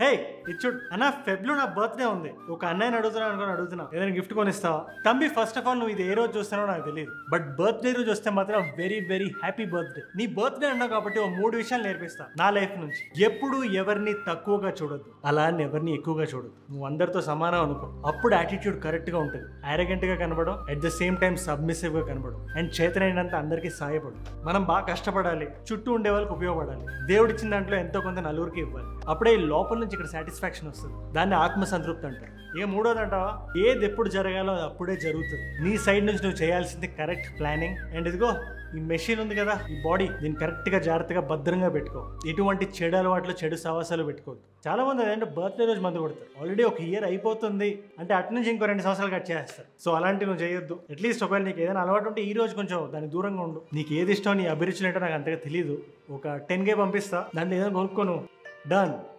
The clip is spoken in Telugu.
హే ఇచ్చుడు అన్న ఫెబ్ లో నా బర్త్డే ఉంది ఒక అన్నయ్యని అడుగుతున్నా అనుకుని అడుగుతున్నా ఏదైనా గిఫ్ట్ కొనిస్తావా తంబి ఫస్ట్ ఆఫ్ ఆల్ నువ్వు ఇది ఏ రోజు చూస్తానో నాకు తెలియదు బట్ బర్త్డే రోజు వస్తే మాత్రం వెరీ వెరీ హ్యాపీ బర్త్డే నీ బర్త్డే అన్నావు కాబట్టి ఓ మూడు విషయాలు నేర్పిస్తా నా లైఫ్ నుంచి ఎప్పుడు ఎవరిని తక్కువగా చూడొద్దు అలా అని ఎవరిని ఎక్కువగా చూడొద్దు నువ్వు అందరితో సమానం అనుకో అప్పుడు యాటిట్యూడ్ కరెక్ట్ గా ఉంటుంది arrogant గా కనబడం at the same time submissive గా కనబడం అండ్ చేతనైనంత అందరికీ సాయపడు మనం బాగా కష్టపడాలి చుట్టూ ఉండే వాళ్ళకి ఉపయోగపడాలి దేవుడు ఇచ్చిన దాంట్లో ఎంతో కొంత నలుగురికి ఇవ్వాలి అప్పుడే ఈ లోపల నుంచి ఇక్కడ సాటిస్ఫాక్షన్ వస్తుంది దాన్ని ఆత్మ సంతృప్తి అంటారు ఇక మూడోది అంటావా ఏది ఎప్పుడు జరగాలో అది అప్పుడే జరుగుతుంది నీ సైడ్ నుంచి నువ్వు చేయాల్సింది కరెక్ట్ ప్లానింగ్ అండ్ ఇదిగో ఈ మెషిన్ ఉంది కదా ఈ బాడీ దీన్ని కరెక్ట్ గా జాగ్రత్తగా భద్రంగా పెట్టుకో ఎటువంటి చెడు అలవాట్లు చెడు సావాసాలు పెట్టుకోవద్దు చాలా మంది అదేంటే బర్త్డే రోజు మందు కొడతారు ఆల్రెడీ ఒక ఇయర్ అయిపోతుంది అంటే అటు నుంచి ఇంకో రెండు సంవత్సరాలు కట్ చేస్తారు సో అలాంటివి నువ్వు చేయొద్దు అట్లీస్ట్ ఒకవేళ నీకు ఏదైనా అలవాటు ఉంటే ఈ రోజు కొంచెం దానికి దూరంగా ఉండు నీకు ఏది ఇష్టం నీ అభిరుచులు ఏంటో నాకు అంతగా తెలియదు ఒక టెన్ కే పంపిస్తా దాంట్లో ఏదైనా కొనుక్కోను డన్